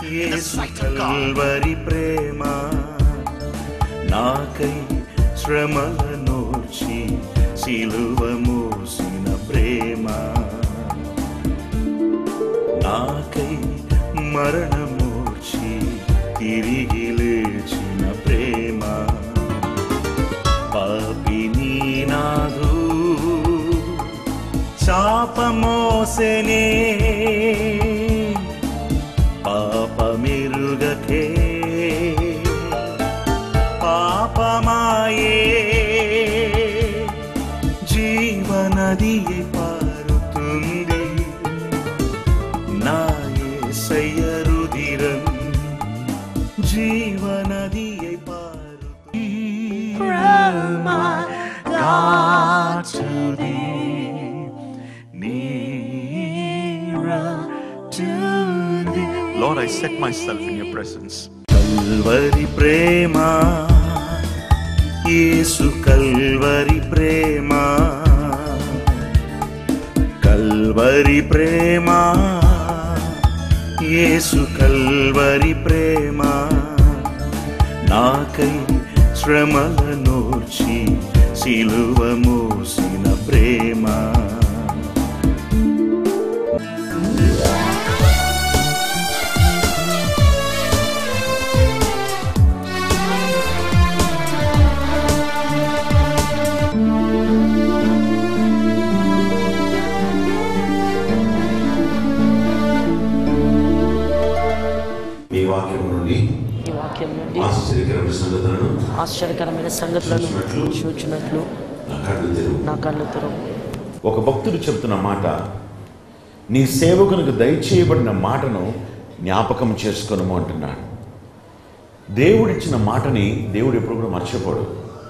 in the Yesu sight of God. Calvary ప్రేమ నాకై శ్రమలనోర్చి సిలువ మోసిన ప్రేమ నాకై మరణమోర్చి తిరిగి లేచిన ప్రేమ పాపిని నాదు చాపమోసెనే పాపమిరుగకే పాపమాయే జీవనదియే పారుతుంది నా యేసయ్యరుదిరం జీవనదియే పారుతుంది God to thee, nearer to thee. Lord, I set myself in your presence. Calvary ప్రేమ యేసు కల్వరి ప్రేమ కల్వరి ప్రేమ యేసు కల్వరి ప్రేమ నాకై శ్రమలనోర్చి సిలువ మోసిన ప్రేమ మీ వాక్యం నుండి ఈ వాక్యం నుండి ఆశ్చర్యకరమైన సంగతులను ఆశ్చర్యకరమైన సంగతులను చూచినట్లు నా కళ్ళు తెరువు నా కళ్ళు తెరవు ఒక భక్తుడు చెబుతున్న మాట నీ సేవకునికి దయచేయబడిన మాటను జ్ఞాపకం చేసుకొనము అంటున్నాడు దేవుడిచ్చిన మాటని దేవుడు ఎప్పుడు కూడా మర్చిపోడు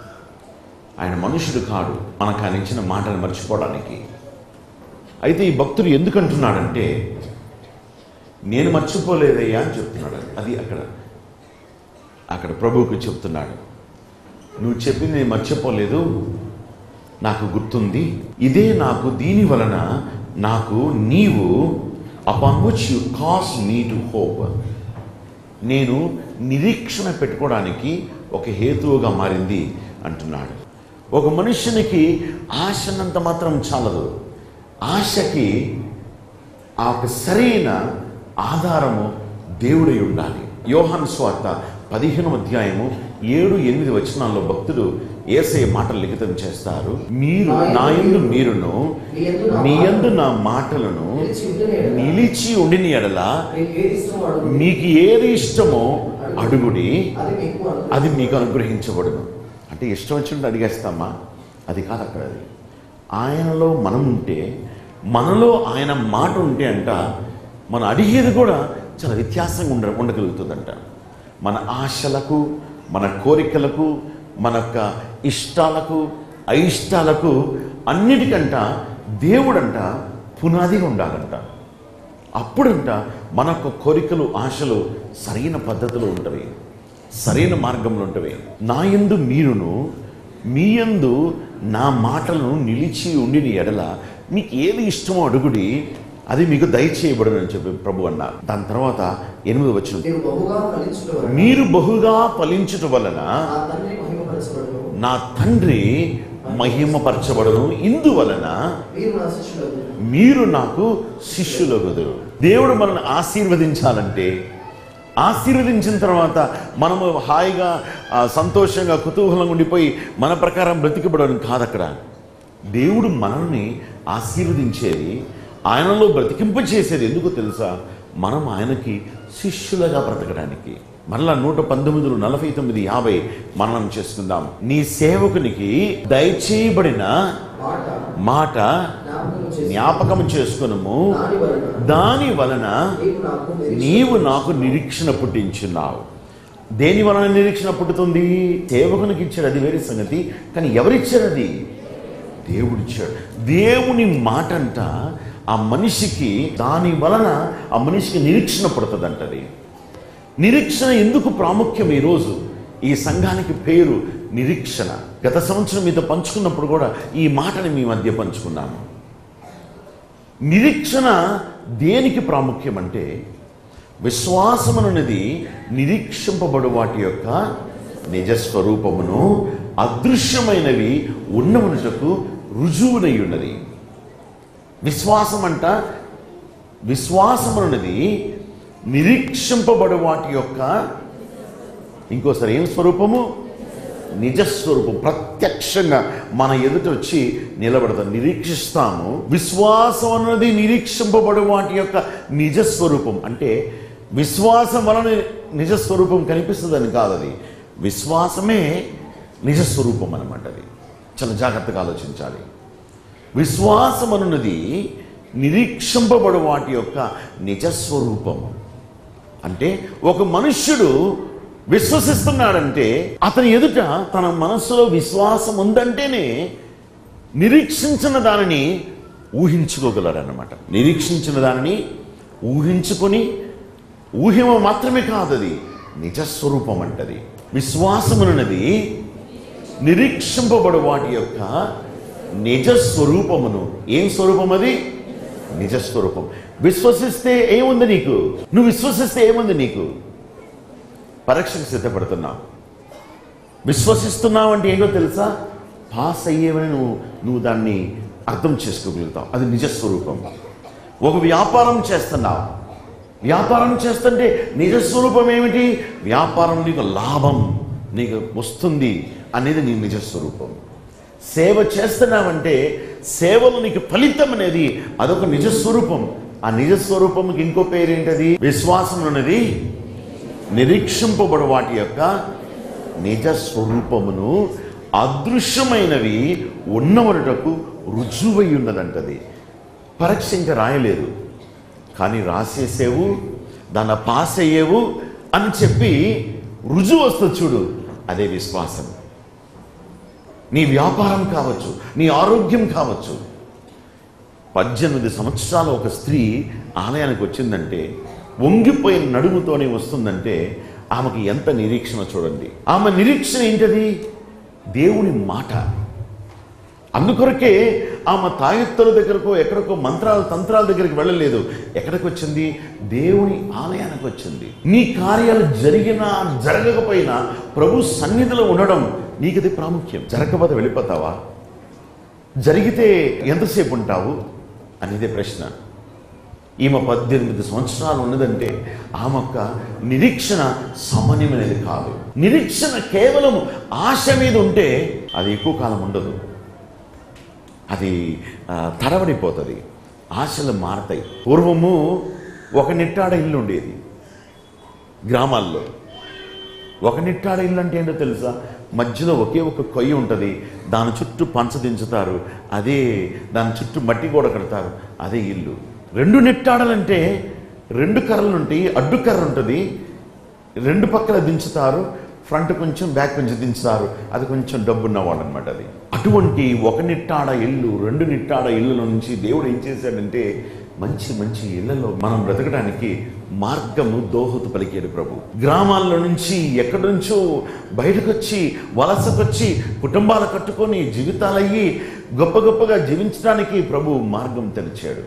ఆయన మనుషుడు కాడు మనకు ఆయన ఇచ్చిన మాటను మర్చిపోవడానికి అయితే ఈ భక్తుడు ఎందుకు అంటున్నాడంటే నేను మర్చిపోలేదయ్యా అని చెప్తున్నాడు అది అక్కడ అక్కడ ప్రభువుకు చెప్తున్నాడు నువ్వు చెప్పింది నేను మర్చిపోలేదు నాకు గుర్తుంది ఇదే నాకు దీని వలన నాకు నీవు upon which you cause me to hope నేను నిరీక్షణ పెట్టుకోవడానికి ఒక హేతువుగా మారింది అంటున్నాడు ఒక మనుష్యునికి ఆశనంత మాత్రం చాలదు ఆశకి ఆ ఒక సరైన ఆధారము దేవుడై ఉండాలి యోహాన్ స్వార్త పదిహేను అధ్యాయము ఏడు ఎనిమిది వచనాల్లో భక్తుడు ఏసే మాటలు లిఖితం చేస్తారు మీరు నా యందు మీరును మీ యందు నా మాటలను నిలిచి ఉండిన ఎడల మీకు ఏది ఇష్టమో అడుగుడి అది మీకు అనుగ్రహించబడును అంటే ఇష్టం వచ్చినట్టు అడిగేస్తామా అది కాదు అక్కడ అది ఆయనలో మనం ఉంటే మనలో ఆయన మాట ఉంటే అంట మనం అడిగేది కూడా చాలా వ్యత్యాసంగా ఉండ ఉండగలుగుతుందంట మన ఆశలకు మన కోరికలకు మన యొక్క ఇష్టాలకు అయిష్టాలకు అన్నిటికంట దేవుడంట పునాదిగా ఉండాలంట అప్పుడంట మన యొక్క కోరికలు ఆశలు సరైన పద్ధతిలో ఉంటవి సరైన మార్గంలో ఉంటవి నా యందు మీరును మీ యందు నా మాటలను నిలిచి ఉండిన ఎడల మీకు ఏది ఇష్టమో అడుగుడి అది మీకు దయచేయబడును అని చెప్పి ప్రభు అన్నారు దాని తర్వాత ఎనిమిది వచ్చిన మీరు బహుగా ఫలించుట మీరు బహుగా ఫలించుట వలన ఆ తండ్రి మహిమపరచబడును నా తండ్రి మహిమపరచబడును ఇందువలన మీరు నా శిష్యులకు మీరు నాకు శిష్యులగుదురు దేవుడు మనల్ని ఆశీర్వదించాలంటే ఆశీర్వదించిన తర్వాత మనము హాయిగా ఆ, సంతోషంగా కుతూహలంగా ఉండిపోయి మన ప్రకారం బ్రతికబడడం కాదు అక్కడ దేవుడు మనల్ని ఆశీర్వదించేది ఆయనలో బ్రతికింప చేసేది ఎందుకు తెలుసా మనం ఆయనకి శిష్యులుగా బ్రతకడానికి మరలా నూట పంతొమ్మిదిలో నలభై తొమ్మిది యాభై మననం చేసుకుందాం నీ సేవకునికి దయచేయబడిన మాట మాట జ్ఞాపకం చేసి జ్ఞాపకం చేసుకునము దాని వలన దాని వలన నీవు నాకు నిరీక్షణ నీవు నాకు నిరీక్షణ పుట్టించున్నావు దేని వలన నిరీక్షణ పుట్టుతుంది సేవకునికి ఇచ్చాడు అది వేరే సంగతి కానీ ఎవరిచ్చాడు అది దేవుడిచ్చాడు దేవుని మాట అంట ఆ మనిషికి దాని వలన ఆ మనిషికి నిరీక్షణ పుడుతుందంటది నిరీక్షణ ఎందుకు ప్రాముఖ్యం ఈరోజు ఈ సంఘానికి పేరు నిరీక్షణ గత సంవత్సరం మీతో పంచుకున్నప్పుడు కూడా ఈ మాటని మీ మధ్య పంచుకున్నాము నిరీక్షణ దేనికి ప్రాముఖ్యం అంటే విశ్వాసమనున్నది నిరీక్షింపబడు వాటి యొక్క నిజస్వరూపమును అదృశ్యమైనవి ఉన్నమునటకు రుజువునై ఉన్నది విశ్వాసం అంట విశ్వాసమనున్నది నిరీక్షింపబడు వాటి యొక్క ఇంకోసారి ఏం స్వరూపము నిజస్వరూపం ప్రత్యక్షంగా మన ఎదుట వచ్చి నిలబడతాం నిరీక్షిస్తాము విశ్వాసం అన్నది నిరీక్షింపబడు వాటి యొక్క నిజస్వరూపం అంటే విశ్వాసం వలన నిజస్వరూపం కనిపిస్తుందని కాదు అది విశ్వాసమే నిజస్వరూపం అనమాట అది చాలా జాగ్రత్తగా ఆలోచించాలి విశ్వాసం అన్నది నిరీక్షింపబడు వాటి యొక్క నిజస్వరూపం అంటే ఒక మనుష్యుడు విశ్వసిస్తున్నాడంటే అతని ఎదుట తన మనస్సులో విశ్వాసం ఉందంటేనే నిరీక్షించిన దానిని ఊహించుకోగలడన్నమాట నిరీక్షించిన దానిని ఊహించుకొని ఊహిమ మాత్రమే కాదు అది నిజస్వరూపం అంటది విశ్వాసమునది నిరీక్షింపబడు వాటి యొక్క నిజ స్వరూపమును ఏం స్వరూపం అది నిజ స్వరూపం విశ్వసిస్తే ఏముంది నీకు నువ్వు విశ్వసిస్తే ఏముంది నీకు పరీక్షకు సిద్ధపడుతున్నావు విశ్వసిస్తున్నావు అంటే ఏంటో తెలుసా పాస్ అయ్యేవని నువ్వు నువ్వు దాన్ని అర్థం చేసుకోగలుగుతావు అది నిజస్వరూపం ఒక వ్యాపారం చేస్తున్నావు వ్యాపారం చేస్తుంటే నిజస్వరూపం ఏమిటి వ్యాపారం నీకు లాభం నీకు వస్తుంది అనేది నీ నిజస్వరూపం సేవ చేస్తున్నావంటే సేవలో నీకు ఫలితం అనేది అదొక నిజస్వరూపం ఆ నిజస్వరూపంకి ఇంకో పేరు ఏంటది విశ్వాసం అనేది నిరీక్షింపబడు వాటి యొక్క నిజ స్వరూపమును అదృశ్యమైనవి ఉన్నవనుటకు రుజువై ఉన్నదంటది పరీక్ష ఇంకా రాయలేదు కానీ రాసేసేవు దాన్ని పాస్ అయ్యేవు అని చెప్పి రుజువు వస్తుంది చూడు అదే విశ్వాసం నీ వ్యాపారం కావచ్చు నీ ఆరోగ్యం కావచ్చు పద్దెనిమిది సంవత్సరాల ఒక స్త్రీ ఆలయానికి వచ్చిందంటే వంగిపోయిన నడుముతోనే వస్తుందంటే ఆమెకి ఎంత నిరీక్షణ చూడండి ఆమె నిరీక్షణ ఏంటది దేవుని మాట అందుకొరకే ఆమె తాయెత్తుల దగ్గరకు ఎక్కడికో మంత్రాల తంత్రాల దగ్గరికి వెళ్ళలేదు ఎక్కడికి వచ్చింది దేవుని ఆలయానికి వచ్చింది నీ కార్యాలు జరిగినా జరగకపోయినా ప్రభు సన్నిధిలో ఉండడం నీకది ప్రాముఖ్యం జరగకపోతే వెళ్ళిపోతావా జరిగితే ఎంతసేపు ఉంటావు అనేదే ప్రశ్న ఈమె పద్దెనిమిది సంవత్సరాలు ఉన్నదంటే ఆమె యొక్క నిరీక్షణ సమన్యమైనది కాదు నిరీక్షణ కేవలం ఆశ మీద ఉంటే అది ఎక్కువ కాలం ఉండదు అది ఆ, తడబడిపోతుంది ఆశలు మారతాయి పూర్వము ఒక నిట్టాడ ఇల్లు ఉండేది గ్రామాల్లో ఒక నిట్టాడ ఇల్లు అంటే ఏంటో తెలుసా మధ్యలో ఒకే ఒక కొయ్య ఉంటుంది దాని చుట్టూ పంచ దించుతారు అదే దాని చుట్టూ మట్టి గోడ కడతారు అదే ఇల్లు రెండు నిట్టాడలంటే రెండు కర్రలు ఉంటాయి అడ్డు కర్ర ఉంటుంది రెండు పక్కల దించుతారు ఫ్రంట్ కొంచెం బ్యాక్ కొంచెం దించుతారు అది కొంచెం డబ్బున్నవాడు అనమాట అది అటువంటి ఒక నిట్టాడ ఇల్లు రెండు నిట్టాడ ఇళ్ళ నుంచి దేవుడు ఏం చేశాడంటే మంచి మంచి ఇళ్లలో మనం బ్రతకడానికి మార్గము దోహదు పలికాడు ప్రభు గ్రామాల్లో నుంచి ఎక్కడి నుంచో బయటకు వచ్చి వలసకొచ్చి కుటుంబాలు కట్టుకొని జీవితాలయ్యి గొప్ప గొప్పగా జీవించడానికి ప్రభు మార్గం తెరిచాడు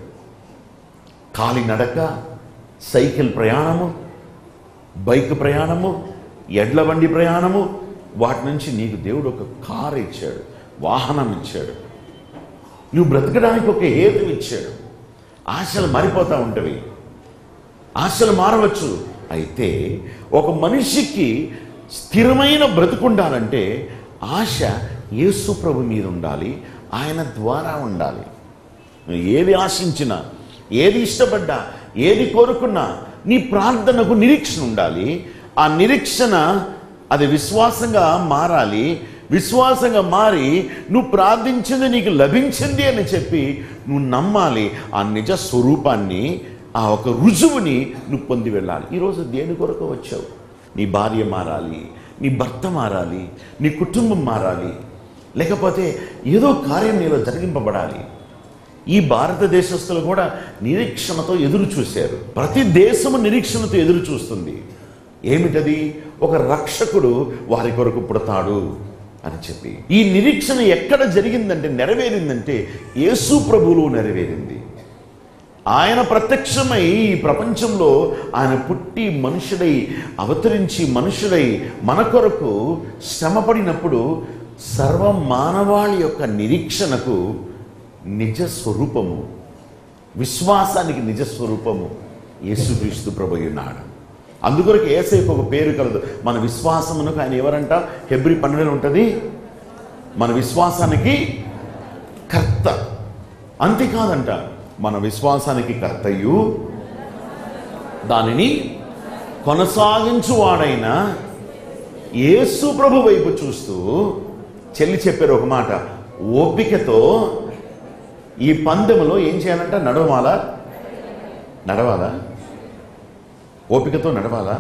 కాలినడక సైకిల్ ప్రయాణము బైక్ ప్రయాణము ఎడ్ల బండి ప్రయాణము వాటి నుంచి నీకు దేవుడు ఒక కారు ఇచ్చాడు వాహనం ఇచ్చాడు నువ్వు బ్రతకడానికి ఒక హేతు ఇచ్చాడు ఆశలు మారిపోతూ ఉంటవి ఆశలు మారవచ్చు అయితే ఒక మనిషికి స్థిరమైన బ్రతుకుండాలంటే ఆశ యేసు ప్రభు మీద ఉండాలి ఆయన ద్వారా ఉండాలి నువ్వు ఏది ఆశించినా ఏది ఇష్టపడ్డా ఏది కోరుకున్నా నీ ప్రార్థనకు నిరీక్షణ ఉండాలి ఆ నిరీక్షణ అది విశ్వాసంగా మారాలి విశ్వాసంగా మారి నువ్వు ప్రార్థించింది నీకు లభించింది అని చెప్పి నువ్వు నమ్మాలి ఆ నిజ స్వరూపాన్ని ఆ ఒక రుజువుని నువ్వు పొంది వెళ్ళాలి ఈరోజు దేని కొరకు వచ్చావు నీ భార్య మారాలి నీ భర్త మారాలి నీ కుటుంబం మారాలి లేకపోతే ఏదో కార్యం నీలో జరిగింపబడాలి ఈ భారతదేశస్తులు కూడా నిరీక్షణతో ఎదురు చూశారు ప్రతి దేశము నిరీక్షణతో ఎదురు చూస్తుంది ఏమిటది ఒక రక్షకుడు వారి కొరకు పుడతాడు అని చెప్పి ఈ నిరీక్షణ ఎక్కడ జరిగిందంటే నెరవేరిందంటే యేసు ప్రభువులో నెరవేరింది ఆయన ప్రత్యక్షమై ఈ ప్రపంచంలో ఆయన పుట్టి మనుషుడై అవతరించి మనుషుడై మన కొరకు శ్రమపడినప్పుడు సర్వ మానవాళి యొక్క నిరీక్షణకు నిజ స్వరూపము విశ్వాసానికి నిజ స్వరూపము యేసుక్రీస్తు ప్రభు ఉన్నాడు అందుకొరకు ఏసైకు ఒక పేరు కలదు మన విశ్వాసమునకు ఆయన ఎవరంట హెబ్రి పన్నెండులో ఉంటుంది మన విశ్వాసానికి కర్త అంతేకాదంట మన విశ్వాసానికి కర్తయు దానిని కొనసాగించువాడైన యేసు ప్రభు వైపు చూస్తూ చెల్లి చెప్పారు ఒక మాట ఓపికతో ఈ పందెములో ఏం చేయాలంట నడవాలా నడవాలా ఓపికతో నడవాలా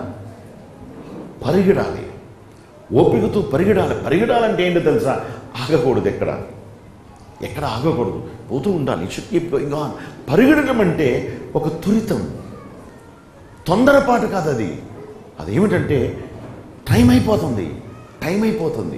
పరిగెడాలి ఓపికతో పరిగెడాలి పరిగెడాలంటే ఏంటో తెలుసా ఆగకూడదు ఎక్కడ ఎక్కడ ఆగకూడదు పోతూ ఉండాలి షుడ్ కీప్ గోయింగ్ ఆన్ పరిగెడడం అంటే ఒక తురితం తొందరపాటు కాదు అది అదేమిటంటే టైం అయిపోతుంది టైం అయిపోతుంది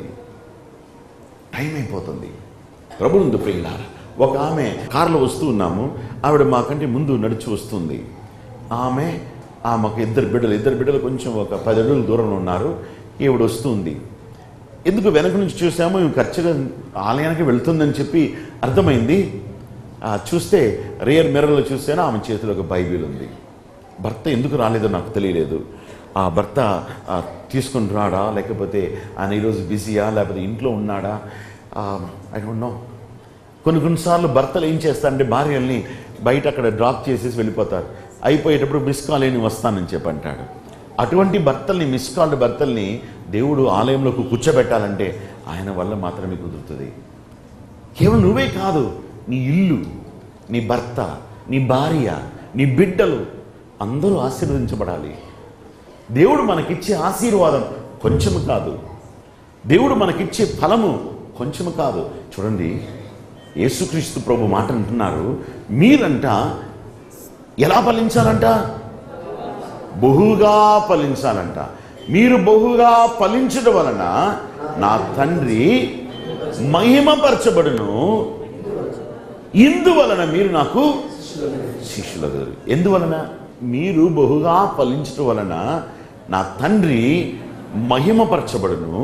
టైం అయిపోతుంది ప్రభునందు ప్రియులారా ఒక ఆమె కారులో వస్తూ ఉన్నాము ఆవిడ మాకంటే ముందు నడిచి వస్తుంది ఆమె ఆమెకు ఇద్దరు బిడ్డలు ఇద్దరు బిడ్డలు కొంచెం ఒక పది అడుగుల దూరంలో ఉన్నారు ఈవిడ వస్తుంది ఎందుకు వెనక నుంచి చూసామో ఇవి ఖర్చుగా ఆలయానికి వెళ్తుందని చెప్పి అర్థమైంది ఆ, చూస్తే రియర్ మిర్రర్లో చూస్తేనే ఆమె చేతిలో ఒక బైబిల్ ఉంది భర్త ఎందుకు రాలేదో నాకు తెలియలేదు ఆ భర్త ఆ, తీసుకుని రాడా లేకపోతే ఆయన ఈరోజు బిజీయా లేకపోతే ఇంట్లో ఉన్నాడా ఐ డోంట్ నో కొన్ని కొన్నిసార్లు భర్తలు ఏం చేస్తారంటే భార్యల్ని బయట అక్కడ డ్రాప్ చేసేసి వెళ్ళిపోతారు అయిపోయేటప్పుడు మిస్ కాల్ అని వస్తానని చెప్పి అంటాడు అటువంటి భర్తల్ని మిస్ కాల్డ్ భర్తల్ని దేవుడు ఆలయంలోకి కూర్చోబెట్టాలంటే ఆయన వల్ల మాత్రమే కుదురుతుంది కేవలం నువ్వే కాదు నీ ఇల్లు నీ భర్త నీ భార్య నీ బిడ్డలు అందరూ ఆశీర్వదించబడాలి దేవుడు మనకిచ్చే ఆశీర్వాదం కొంచెము కాదు దేవుడు మనకిచ్చే ఫలము కొంచెము కాదు చూడండి యేసుక్రీస్తు ప్రభు మాట అంటున్నారు మీరంట ఎలా ఫలించాలంట బహుగా ఫలించాలంట మీరు బహుగా ఫలించడం వలన నా తండ్రి మహిమపరచబడును ఇందువలన మీరు నాకు శిష్యులగరు ఎందువలన మీరు బహుగా ఫలించడం వలన నా తండ్రి మహిమపరచబడును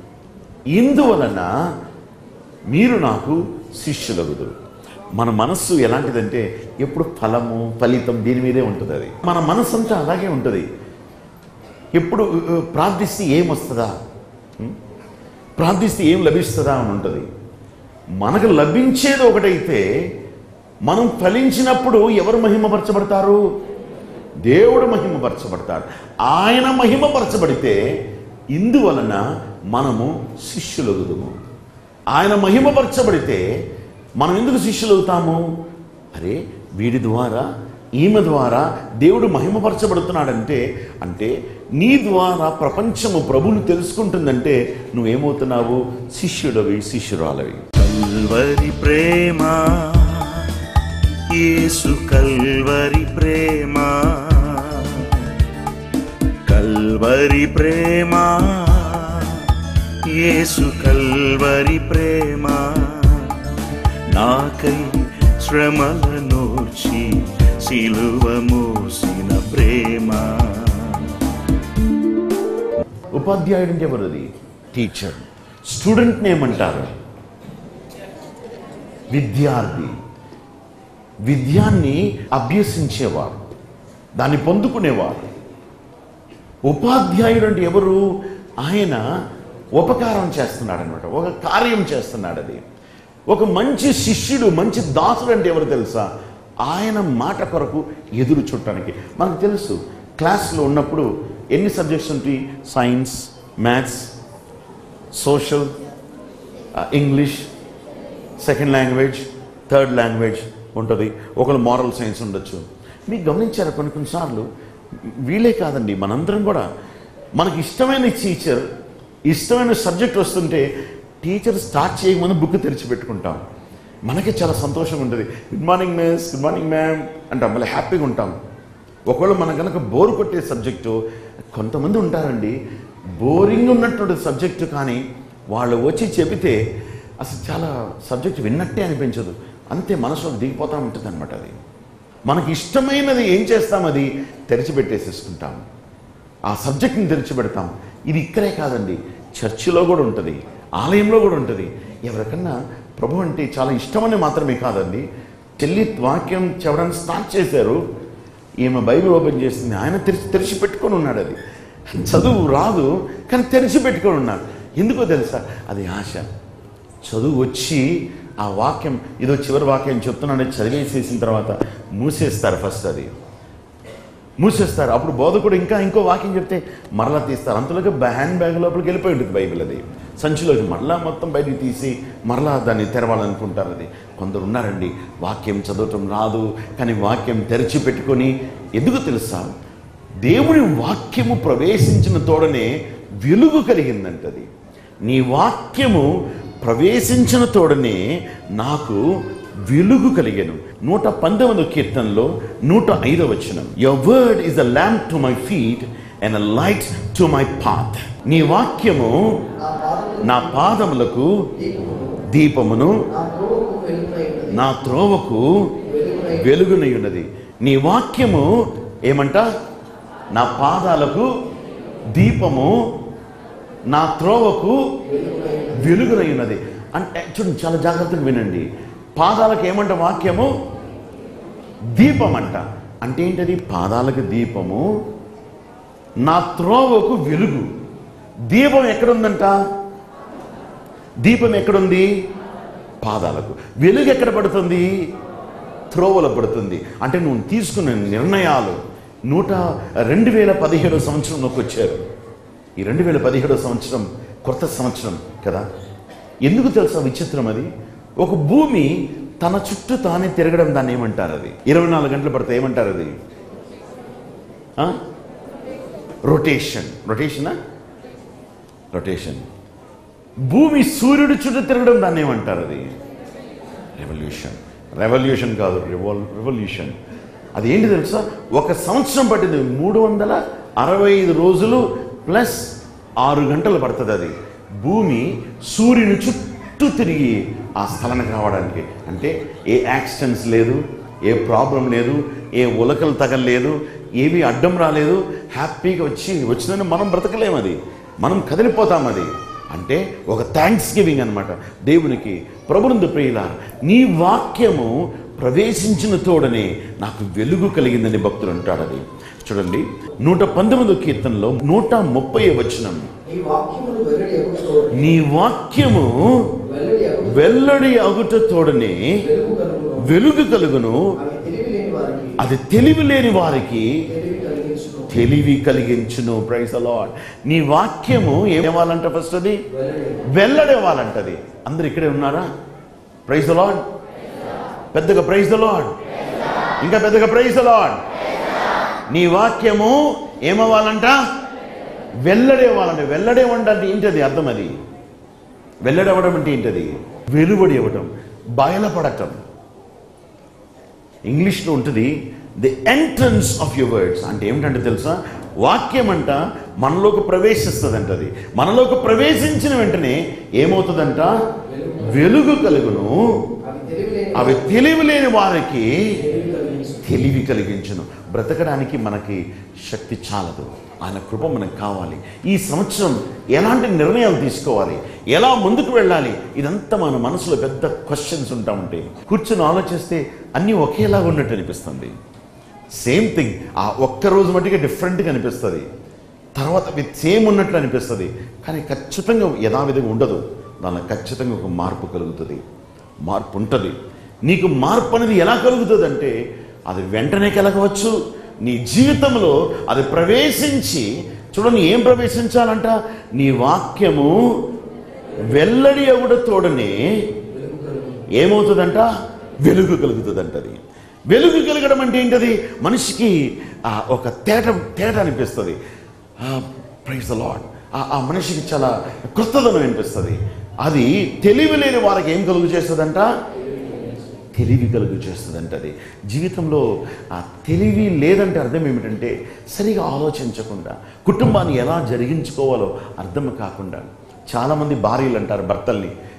ఇందువలన మీరు నాకు శిష్యులగుదురు మన మనస్సు ఎలాంటిదంటే ఎప్పుడు ఫలము ఫలితం దీని మీదే ఉంటుంది అది మన మనస్సు అంతా అలాగే ఉంటుంది ఎప్పుడు ఆ, ప్రార్థిస్తే ఏం వస్తుందా ఉం? ప్రార్థిస్తే ఏం లభిస్తుందా అని ఉంటుంది మనకు లభించేది ఒకటైతే మనం ఫలించినప్పుడు ఎవరు మహిమపరచబడతారు దేవుడు మహిమపరచబడతాడు ఆయన మహిమపరచబడితే ఇందువలన మనము శిష్యులగుదుము ఆయన మహిమపరచబడితే మనం ఎందుకు శిష్యులవుతాము అరే వీడి ద్వారా ఈమె ద్వారా దేవుడు మహిమపరచబడుతున్నాడంటే అంటే నీ ద్వారా ప్రపంచము ప్రభువును తెలుసుకుంటుందంటే నువ్వేమవుతున్నావు శిష్యుడవి శిష్యురాలవి కల్వరి ప్రేమ యేసు కల్వరి ప్రేమ కల్వరి ప్రేమ యేసు కల్వరి ప్రేమ నాకై శ్రమలనోర్చి సిలువ మోసిన ప్రేమ ఉపాధ్యాయుడు అంటే ఎవరది టీచర్ స్టూడెంట్ని ఏమంటారు విద్యార్థి విద్యాన్ని అభ్యసించేవారు దాన్ని పొందుకునేవారు ఉపాధ్యాయుడు అంటే ఎవరు ఆయన ఉపకారం చేస్తున్నాడు అనమాట ఒక కార్యం చేస్తున్నాడు అది ఒక మంచి శిష్యుడు మంచి దాసుడు అంటే ఎవరు తెలుసా ఆయన మాట కొరకు ఎదురు చుట్టానికి మనకు తెలుసు క్లాస్లో ఉన్నప్పుడు ఎన్ని సబ్జెక్ట్స్ ఉంటాయి science maths social English second language third language ఉంటుంది ఒకళ్ళు మారల్ సైన్స్ ఉండొచ్చు మీకు గమనించారా కొన్ని కొన్నిసార్లు వీలే కాదండి మనందరం కూడా మనకి ఇష్టమైన టీచర్ ఇష్టమైన సబ్జెక్ట్ వస్తుంటే టీచర్ స్టార్ట్ చేయకముందు బుక్ తెరిచి పెట్టుకుంటాం మనకి చాలా సంతోషంగా ఉంటుంది good morning miss good morning ma'am అంటాం మళ్ళీ హ్యాపీగా ఉంటాం ఒకవేళ మన కనుక బోర్ కొట్టే సబ్జెక్టు కొంతమంది ఉంటారండి బోరింగ్ ఉన్నటువంటి సబ్జెక్టు కానీ వాళ్ళు వచ్చి చెబితే అసలు చాలా సబ్జెక్ట్ విన్నట్టే అనిపించదు అంతే మనసులో దిగిపోతూ ఉంటుంది అనమాట అది మనకి ఇష్టమైనది ఏం చేస్తాం అది తెరిచిపెట్టేసేసుకుంటాం ఆ సబ్జెక్ట్ని తెరిచిపెడతాం ఇది ఇక్కడే కాదండి చర్చిలో కూడా ఉంటుంది ఆలయంలో కూడా ఉంటుంది ఎవరికన్నా ప్రభు అంటే చాలా ఇష్టమని మాత్రమే కాదండి చెల్లి వాక్యం చెప్పడానికి స్టార్ట్ చేశారు ఈమె బైబిల్ ఓపెన్ చేసింది ఆయన తెరిచి తెరిచి పెట్టుకొని ఉన్నాడు అది చదువు రాదు కానీ తెరిచి పెట్టుకొని ఉన్నాడు ఎందుకో తెలుసా అది ఆశ చదువు వచ్చి ఆ వాక్యం ఇదో చివరి వాక్యం చెప్తున్నాడని చదివేసేసిన తర్వాత మూసేస్తారు ఫస్ట్ అది మూసేస్తారు అప్పుడు బోధకుడు ఇంకా ఇంకో వాక్యం చెప్తే మరలా తీస్తారు అంతలోకి హ్యాండ్ బ్యాగ్ లోపలికి వెళ్ళిపోయి ఉంటుంది బైబిల్ అది సంచిలోకి మరలా మొత్తం బయటికి తీసి మరలా దాన్ని తెరవాలనుకుంటారు అది కొందరు ఉన్నారండి వాక్యం చదవటం రాదు కానీ వాక్యం తెరిచి పెట్టుకొని ఎందుకు తెలుసా దేవుని వాక్యము ప్రవేశించిన తోడనే వెలుగు కలిగిందంటది నీ వాక్యము ప్రవేశించిన తోడనే నాకు వెలుగు కలిగెను నూట పంతొమ్మిదో కీర్తనలో నూట ఐదో వచనం your word is a lamp to my feet and a light to my path నీ వాక్యము నా పాదములు నా పాదములకు దీపమును దీపమును నా త్రోవకు వెలుగునై ఉన్నది నా త్రోవకు వెలుగునై వెలుగునై ఉన్నది నీ వాక్యము ఏమంట నా పాదాలకు దీపము నా త్రోవకు వెలుగునై ఉన్నది అంటే చూడండి చాలా జాగ్రత్తగా వినండి పాదాలకు ఏమంట వాక్యము దీపం అంట అంటే ఏంటది పాదాలకు దీపము నా త్రోవకు వెలుగు దీపం ఎక్కడుందంట దీపం ఎక్కడుంది పాదాలకు వెలుగు ఎక్కడ పడుతుంది త్రోవలో పడుతుంది అంటే నువ్వు తీసుకున్న నిర్ణయాలు నూట రెండు వేల పదిహేడో సంవత్సరంలోకి వచ్చారు ఈ రెండు వేల పదిహేడో సంవత్సరం కొత్త సంవత్సరం కదా ఎందుకు తెలుసా విచిత్రం అది ఒక భూమి తన చుట్టూ తానే తిరగడం దాన్ని ఏమంటారు అది ఇరవై నాలుగు గంటలు పడితే ఏమంటారు అది రొటేషన్ రొటేషనా రొటేషన్ భూమి సూర్యుడి చుట్టూ తిరగడం దాన్ని ఏమంటారు అది రెవల్యూషన్ రెవల్యూషన్ కాదు రివల్ రెవల్యూషన్ అది ఏంటి తెలుసా ఒక సంవత్సరం పట్టింది మూడు వందల అరవై ఐదు రోజులు ప్లస్ ఆరు గంటలు పడుతుంది అది భూమి సూర్యుని చుట్టూ తిరిగి ఆ స్థలానికి రావడానికి అంటే ఏ యాక్సిడెంట్స్ లేదు ఏ ప్రాబ్లం లేదు ఏ ఉలకలు తగలలేదు ఏమీ అడ్డం రాలేదు హ్యాపీగా వచ్చి వచ్చిందని మనం బ్రతకలేం అది మనం కదిలిపోతాం అది అంటే ఒక థ్యాంక్స్ గివింగ్ అనమాట దేవునికి ప్రభునందు ప్రియుల నీ వాక్యము ప్రవేశించిన తోడనే నాకు వెలుగు కలిగిందని భక్తుడు అంటాడు అది చూడండి నూట పంతొమ్మిదో కీర్తనలో నూట ముప్పై వచనం ఈ వాక్యమును వెల్లడి ఎగుటతో నీ వాక్యము వెల్లడి ఎగుట వెల్లడి అగుట తోడనే వెలుగు కలుగును వెలుగు కలుగును అవి తెలివి లేని వారికి అది తెలివి లేని వారికి తెలివి కలిగించును తెలివి కలిగించును ప్రైజ్ అలాడ్ నీ వాక్యము ఏమవ్వాలంట ఫస్ట్ అది వెల్లడి వెల్లడేవాలంటది అందరు ఇక్కడే ఉన్నారా ప్రైజ్ లాడ్ పెద్దగా ప్రైజ్ లాడ్ ఇంకా పెద్దగా ప్రైజ్ లాడ్ నీ వాక్యము ఏమవ్వాలంట వెల్లడేవాలంటే వెల్లడేవంట అంటే ఏంటది అర్థం అది వెల్లడవడం అంటే ఏంటది వెలువడి ఇవ్వటం బయలుపడటం ఇంగ్లీష్లో ఉంటుంది the entrance of your words అంటే ఏమిటంటే తెలుసా వాక్యం అంట మనలోకి ప్రవేశిస్తుందంట అది మనలోకి ప్రవేశించిన వెంటనే ఏమవుతుందంట వెలుగు కలుగును అవి తెలివి లేని అవి తెలివి లేని వారికి తెలివి కలిగించును తెలివి కలిగించును బ్రతకడానికి మనకి శక్తి చాలదు ఆయన కృప మనకు కావాలి ఈ సంవత్సరం ఎలాంటి నిర్ణయాలు తీసుకోవాలి ఎలా ముందుకు వెళ్ళాలి ఇదంతా మన మనసులో పెద్ద క్వశ్చన్స్ ఉంటా ఉంటాయి కూర్చొని ఆలోచిస్తే అన్నీ ఒకేలాగా ఉన్నట్టు అనిపిస్తుంది సేమ్ థింగ్ ఆ ఒక్క రోజు మట్టిగా డిఫరెంట్గా అనిపిస్తుంది తర్వాత విత్ సేమ్ ఉన్నట్లు అనిపిస్తుంది కానీ ఖచ్చితంగా యథావిధిగా ఉండదు దానిలో ఖచ్చితంగా ఒక మార్పు కలుగుతుంది మార్పు ఉంటుంది నీకు మార్పు అనేది ఎలా కలుగుతుంది అంటే అది వెంటనే కలగవచ్చు నీ జీవితంలో అది ప్రవేశించి చూడండి ఏం ప్రవేశించాలంట నీ వాక్యము వెల్లడి అవుడ తోడనే ఏమవుతుందంట వెలుగు కలుగుతుందంట అది వెలుగు కలగడం అంటే ఏంటది మనిషికి ఆ, ఒక తేట తేట అనిపిస్తుంది ప్రైజ్ ద లాడ్ ఆ మనిషికి చాలా కొత్తదనం అనిపిస్తుంది అది తెలివి లేని వారికి ఏం కలుగు చేస్తుందంట తెలివి కలుగు చేస్తుందంట అది జీవితంలో ఆ తెలివి లేదంటే అర్థం ఏమిటంటే సరిగా ఆలోచించకుండా కుటుంబాన్ని ఎలా జరిగించుకోవాలో అర్థం కాకుండా చాలామంది భార్యలు అంటారు భర్తల్ని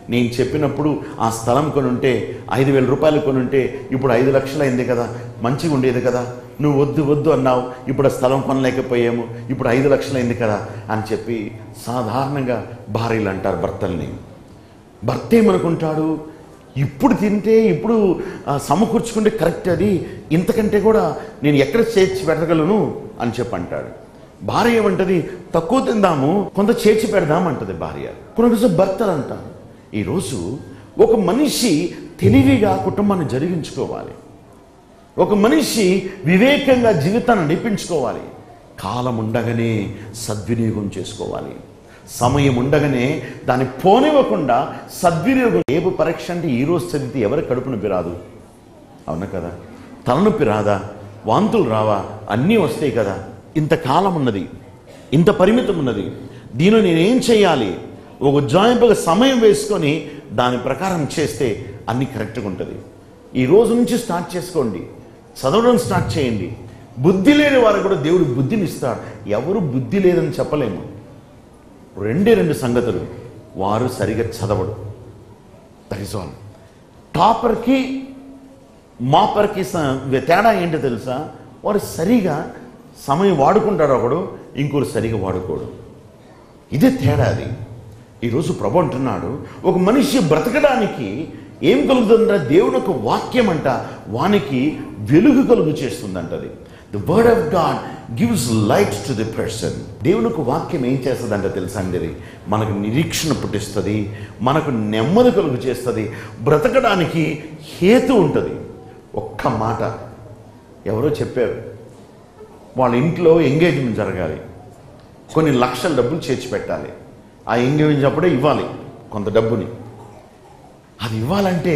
నేను చెప్పినప్పుడు ఆ స్థలం కొనుంటే ఐదు వేల రూపాయలు కొనుంటే ఇప్పుడు ఐదు లక్షలు అయింది కదా మంచిగా ఉండేది కదా నువ్వు వద్దు వద్దు అన్నావు ఇప్పుడు ఆ స్థలం కొనలేకపోయాము ఇప్పుడు ఐదు లక్షలు అయింది కదా అని చెప్పి సాధారణంగా భార్యలు అంటారు భర్తల్ని భర్త ఏమనుకుంటాడు ఇప్పుడు తింటే ఇప్పుడు ఆ, సమకూర్చుకుంటే కరెక్ట్ అది ఇంతకంటే కూడా నేను ఎక్కడ చేర్చి పెట్టగలను అని చెప్పి అంటాడు భార్య ఏమంటది తక్కువ తిందాము కొంత చేర్చి పెడదాం అంటది భార్య కొన్ని భర్తలు అంటారు ఈరోజు ఒక మనిషి తెలివిగా కుటుంబాన్ని జరిగించుకోవాలి ఒక మనిషి వివేకంగా జీవితాన్ని నడిపించుకోవాలి కాలం ఉండగానే సద్వినియోగం చేసుకోవాలి సమయం ఉండగానే దాన్ని పోనివ్వకుండా సద్వినియోగం ఏపు పరీక్ష అంటే ఈ రోజు చదివితే ఎవరి కడుపు నొప్పి రాదు అవునా కదా తలనొప్పి రాదా వాంతులు రావా అన్నీ వస్తాయి కదా ఇంతకాలం ఉన్నది ఇంత పరిమితం ఉన్నది దీనిలో నేనేం చేయాలి ఒక ఉజ్జాయింపుగా సమయం వేసుకొని దాని ప్రకారం చేస్తే అన్ని కరెక్ట్గా ఉంటుంది ఈ రోజు నుంచి స్టార్ట్ చేసుకోండి చదవడం స్టార్ట్ చేయండి బుద్ధి లేని వారు కూడా దేవుడు బుద్ధిని ఇస్తాడు ఎవరు బుద్ధి లేదని చెప్పలేము రెండే రెండు సంగతులు వారు సరిగా చదవడు దట్ ఇస్ ఆల్ టాపర్కి మాపర్కి స- తేడా ఏంటో తెలుసా వాడు సరిగా సమయం వాడుకుంటాడు ఒకడు ఇంకోరు సరిగా వాడుకోడు ఇదే తేడా అది ఈరోజు ప్రభు అంటున్నాడు ఒక మనిషి బ్రతకడానికి ఏం కలుగుతుందంట దేవుని యొక్క వాక్యం అంట వానికి వెలుగు కలుగు చేస్తుందంటది the word of God gives light to the person దేవుని యొక్క వాక్యం ఏం చేస్తుందంట తెలుసా అండి ఇది? మనకు నిరీక్షణ పుట్టిస్తుంది మనకు నెమ్మది కలుగు చేస్తుంది బ్రతకడానికి హేతు ఉంటుంది ఒక్క మాట ఎవరో చెప్పారు వాళ్ళ ఇంట్లో ఎంగేజ్మెంట్ జరగాలి కొన్ని లక్షల డబ్బులు చేర్చి పెట్టాలి ఆ ఎంగేజ్మెంట్ అప్పుడే ఇవ్వాలి కొంత డబ్బుని అది ఇవ్వాలంటే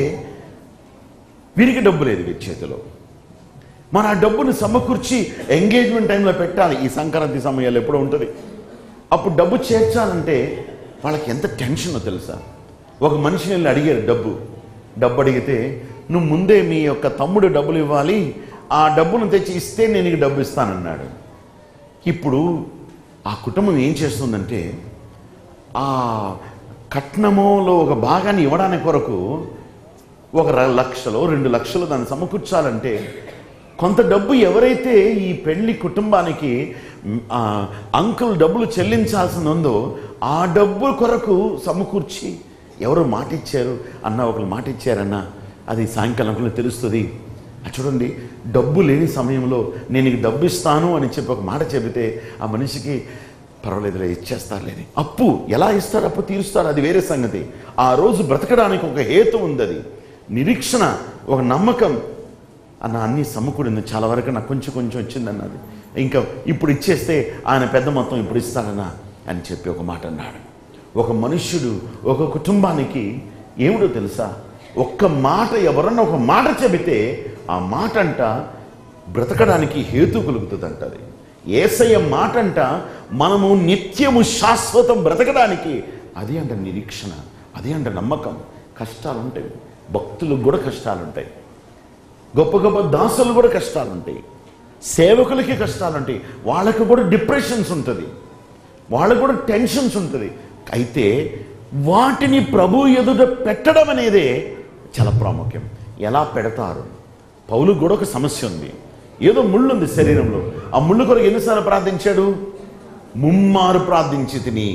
వీరికి డబ్బు లేదు వీరి చేతిలో మన ఆ డబ్బుని సమకూర్చి ఎంగేజ్మెంట్ టైంలో పెట్టాలి ఈ సంక్రాంతి సమయాల్లో ఎప్పుడో ఉంటుంది అప్పుడు డబ్బు చేర్చాలంటే వాళ్ళకి ఎంత టెన్షనో తెలుసా ఒక మనిషిని వెళ్ళి అడిగారు డబ్బు డబ్బు అడిగితే నువ్వు ముందే మీ యొక్క తమ్ముడు డబ్బులు ఇవ్వాలి ఆ డబ్బును తెచ్చి ఇస్తే నేను నీకు డబ్బు ఇస్తానన్నాడు ఇప్పుడు ఆ కుటుంబం ఏం చేస్తుందంటే ఆ కట్నములో ఒక భాగాన్ని ఇవ్వడానికి కొరకు ఒక ర- లక్షలో రెండు లక్షలు దాన్ని సమకూర్చాలంటే కొంత డబ్బు ఎవరైతే ఈ పెళ్లి కుటుంబానికి మ్, ఆ, అంకుల్ డబ్బులు చెల్లించాల్సి ఉందో ఆ డబ్బు కొరకు సమకూర్చి ఎవరు మాట ఇచ్చారు అన్న ఒకరు మాట ఇచ్చారన్న అది సాయంకాలం అంకుల్ తెలుస్తుంది ఆ చూడండి డబ్బు లేని సమయంలో నేను నీకు డబ్బు ఇస్తాను అని చెప్పి ఒక మాట చెబితే ఆ మనిషికి పర్వాలేదులే ఇచ్చేస్తారు లేని అప్పు ఎలా ఇస్తారు అప్పు తీరుస్తారు అది వేరే సంగతి ఆ రోజు బ్రతకడానికి ఒక హేతు ఉంది అది నిరీక్షణ ఒక నమ్మకం అన్న అన్ని సమకూడింది చాలా వరకు నాకు కొంచెం కొంచెం వచ్చింది అన్నది ఇంకా ఇప్పుడు ఇచ్చేస్తే ఆయన పెద్ద మొత్తం ఇప్పుడు ఇస్తానన్నా అని చెప్పి ఒక మాట అన్నాడు ఒక మనుష్యుడు ఒక కుటుంబానికి ఏమిటో తెలుసా ఒక్క మాట ఎవరన్నా ఒక మాట చెబితే ఆ మాట అంట బ్రతకడానికి హేతు కలుగుతుంది అంటది ఏసయ్య మాట అంట మనము నిత్యము శాశ్వతం బ్రతకడానికి అది అంట నిరీక్షణ అది అంట నమ్మకం కష్టాలు ఉంటాయి భక్తులకు కూడా కష్టాలు ఉంటాయి గొప్ప గొప్ప దాసులు కూడా కష్టాలు ఉంటాయి సేవకులకి కష్టాలు ఉంటాయి వాళ్ళకి కూడా డిప్రెషన్స్ ఉంటుంది వాళ్ళకు కూడా టెన్షన్స్ ఉంటుంది అయితే వాటిని ప్రభు ఎదుట పెట్టడం అనేదే చాలా ప్రాముఖ్యం ఎలా పెడతారు పౌలు కూడా ఒక సమస్య ఉంది ఏదో ముళ్ళు ఉంది శరీరంలో ఆ ముళ్ళు కొరకు ఎన్నిసార్లు ప్రార్థించాడు ముమ్మారు ప్రార్థించి తిని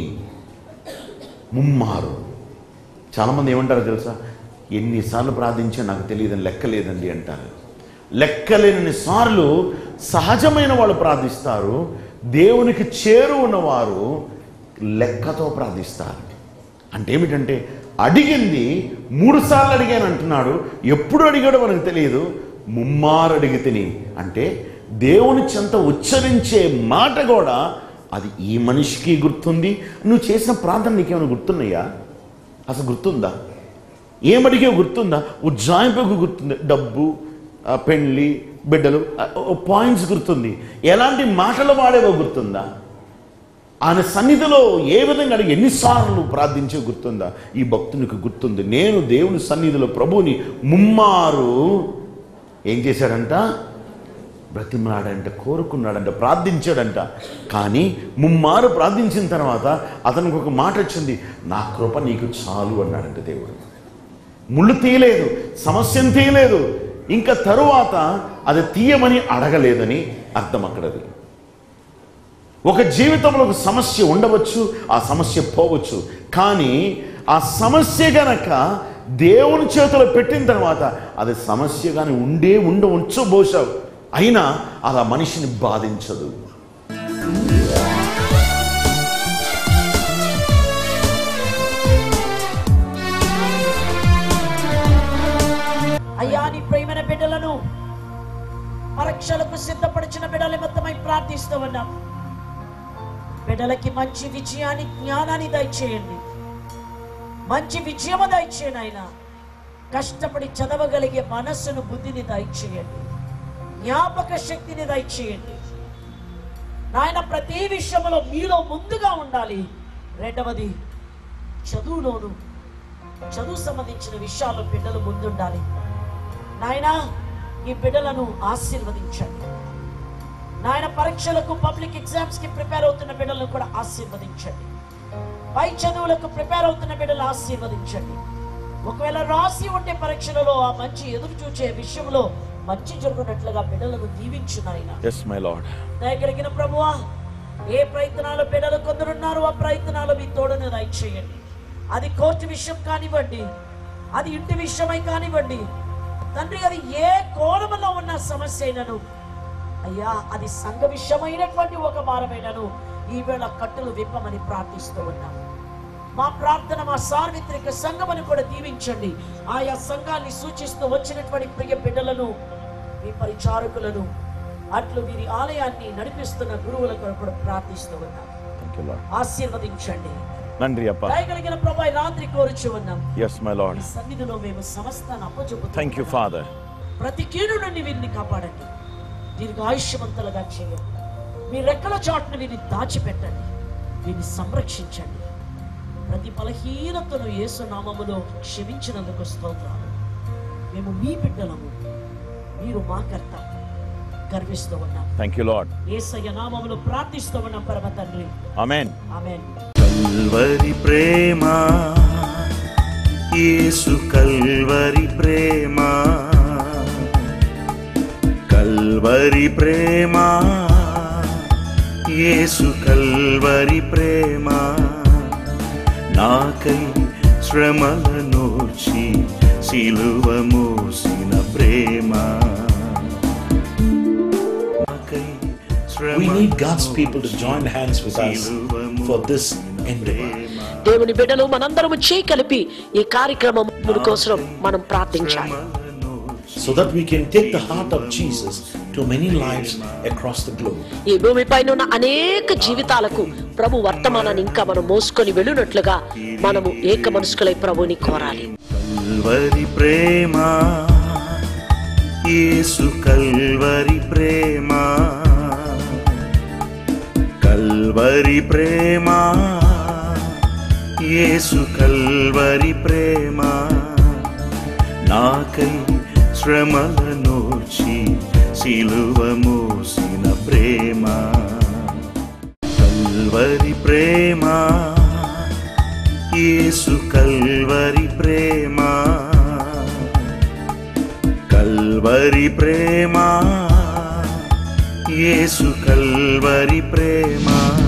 ముమ్మారు చాలామంది ఏమంటారో తెలుసా ఎన్నిసార్లు ప్రార్థించా నాకు తెలియదని లెక్క లేదండి అంటారు లెక్కలేని సార్లు సహజమైన వాళ్ళు ప్రార్థిస్తారు దేవునికి చేరు ఉన్నవారు లెక్కతో ప్రార్థిస్తారు అంటే ఏమిటంటే అడిగింది మూడు సార్లు అడిగాను అంటున్నాడు ఎప్పుడు అడిగాడో మనకు తెలియదు ముమ్మారు అడిగి తిని అంటే దేవుని చెంత ఉచ్చరించే మాట కూడా అది ఈ మనిషికి గుర్తుంది నువ్వు చేసిన ప్రార్థన నీకేమైనా గుర్తున్నాయా అసలు గుర్తుందా ఏమడిగే గుర్తుందా ఉజ్జాయింపుకు గుర్తుంది డబ్బు ఆ, పెళ్ళి బిడ్డలు పాయింట్స్ గుర్తుంది ఎలాంటి మాటలు వాడేవో గుర్తుందా ఆయన సన్నిధిలో ఏ విధంగా అడిగి ఎన్నిసార్లు ప్రార్థించే గుర్తుందా ఈ భక్తునికి గుర్తుంది నేను దేవుని సన్నిధిలో ప్రభువుని ముమ్మారు ఏం చేశాడంట బ్రతిమలాడంట కోరుకున్నాడంట ప్రార్థించాడంట కానీ ముమ్మారు ప్రార్థించిన తర్వాత అతనికి ఒక మాట వచ్చింది నా కృప నీకు చాలు అన్నాడంట దేవుడు ముళ్ళు తీయలేదు సమస్యను తీయలేదు ఇంకా తరువాత అది తీయమని అడగలేదని అర్థం అక్కడది ఒక జీవితంలో ఒక సమస్య ఉండవచ్చు ఆ సమస్య పోవచ్చు కానీ ఆ సమస్య గనక దేవుని చేతిలో పెట్టిన తర్వాత అది సమస్య కానీ ఉండే ఉండవచ్చు బహుశా అయినా అలా మనిషిని బాధించదు అయ్యా నీ ప్రేమైన బిడ్డలను పరీక్షలకు సిద్ధపడిచిన బిడ్డల మొత్తమై ప్రార్థిస్తూ ఉన్నాం బిడ్డలకి మంచి విజయాన్ని జ్ఞానాన్ని దయచేయండి మంచి విజయము దయచేయండి ఆయన కష్టపడి చదవగలిగే మనస్సును బుద్ధిని దయచేయండి జ్ఞాపక శక్తిని దయచేయండి నాయన ప్రతి విషయంలో మీలో ముందుగా ఉండాలి రెండవది చదువులోను చదువు సంబంధించిన విషయాల్లో బిడ్డలు ముందుండాలి నాయనా ఈ బిడ్డలను ఆశీర్వదించండి నాయన పరీక్షలకు పబ్లిక్ ఎగ్జామ్స్ కి ప్రిపేర్ అవుతున్న బిడ్డలను కూడా ఆశీర్వదించండి పై చదువులకు ప్రిపేర్ అవుతున్న బిడ్డలు ఆశీర్వదించండి ఒకవేళ రాసి ఉంటే పరీక్షలలో ఆ మంచి ఎదురు చూచే విషయంలో మంచి జరుగునట్లుగా బిడ్డలను దీవించు నాయన ఎస్ మై లాడ్ దయగలిగిన ప్రభువా ఏ ప్రయత్నాలు బిడ్డలు కొందరున్నారు ఆ ప్రయత్నాలు మీ తోడును దయచేయండి అది కోర్టు విషయం కానివ్వండి అది ఇంటి విషయమై కానివ్వండి తండ్రి అది ఏ కోణంలో ఉన్న సమస్య అయినను అయ్యా అది సంఘ విషయమైనటువంటి ఒక భారమైనను ఈవేళ కట్టులు విప్పమని ప్రార్థిస్తూ ఉన్నాం మా ప్రార్థన మా సార్వత్రిక సంఘమని కూడా దీవించండి ఆయా సంఘాన్ని సూచిస్తూ వచ్చినటువంటి ప్రియ బిడ్డలను మీ పరిచారకులను అట్లు వీరి ఆలయాన్ని నడిపిస్తున్న గురువుల కొరకు కూడా ప్రార్థిస్తూ ఉన్నాం థ్యాంక్ యూ లాడ్ ఆశీర్వదించండి నండి అప్ప దయగలిగిన ప్రభా ఈ రాత్రి కోరుచు ఉన్నాం ఎస్ మై లాడ్ ఈ సన్నిధిలో మేము సమస్తాన్ని అప్పచెబుతాం థ్యాంక్ యూ ఫాదర్ ప్రతి కీడు నుండి వీరిని కాపాడండి దీనికి ఆయుష్యవంతులుగా చేయండి మీ రెక్కల చాటును వీరిని దాచిపెట్టండి వీరిని సంరక్షించండి ప్రతి బలహీనతను యేసు నామములో క్షమించినందుకు స్తోత్రాలు మేము మీ బిడ్డలము మీరు మా కర్త గర్విస్తూ ఉన్నాం థ్యాంక్ యూ లాడ్ ఏసయ్య నామములో ప్రార్థిస్తూ ఉన్నాం పరమ తండ్రి అమెన్ ఆమెన్ కల్వరి ప్రేమ యేసు కల్వరి ప్రేమ కల్వరి ప్రేమ యేసు కల్వరి ప్రేమ నాకై శ్రమలనోర్చి సిలువ మోసిన ప్రేమ నాకై We need God's people to join hands with us for this endeavor. దేవుని బిడ్డలు మనందరము చేయి కలిపి ఈ కార్యక్రమం కోసం మనం ప్రార్థించాలి so that we can take the heart of Jesus to many lives across the globe. ఈ భూమిపైన ఉన్న అనేక జీవితాలకు ప్రభు వర్తమానాన్ని ఇంకా మనం మోసుకొని వెళ్ళినట్లుగా మనము ఏక మనసుకులై ప్రభుని కోరాలి కల్వరి ప్రేమ యేసు కల్వరి ప్రేమ కల్వరి ప్రేమ యేసు కల్వరి ప్రేమ నాకై శ్రమలనోర్చి సిలువ మోసిన ప్రేమ కల్వరి ప్రేమ యేసు కల్వరి ప్రేమ కల్వరి ప్రేమ యేసు కల్వరి ప్రేమ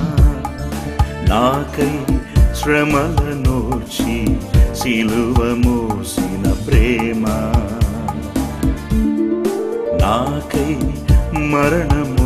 నాకై శ్రమలనోర్చి సిలువ మోసిన ప్రేమ నాకై మరణము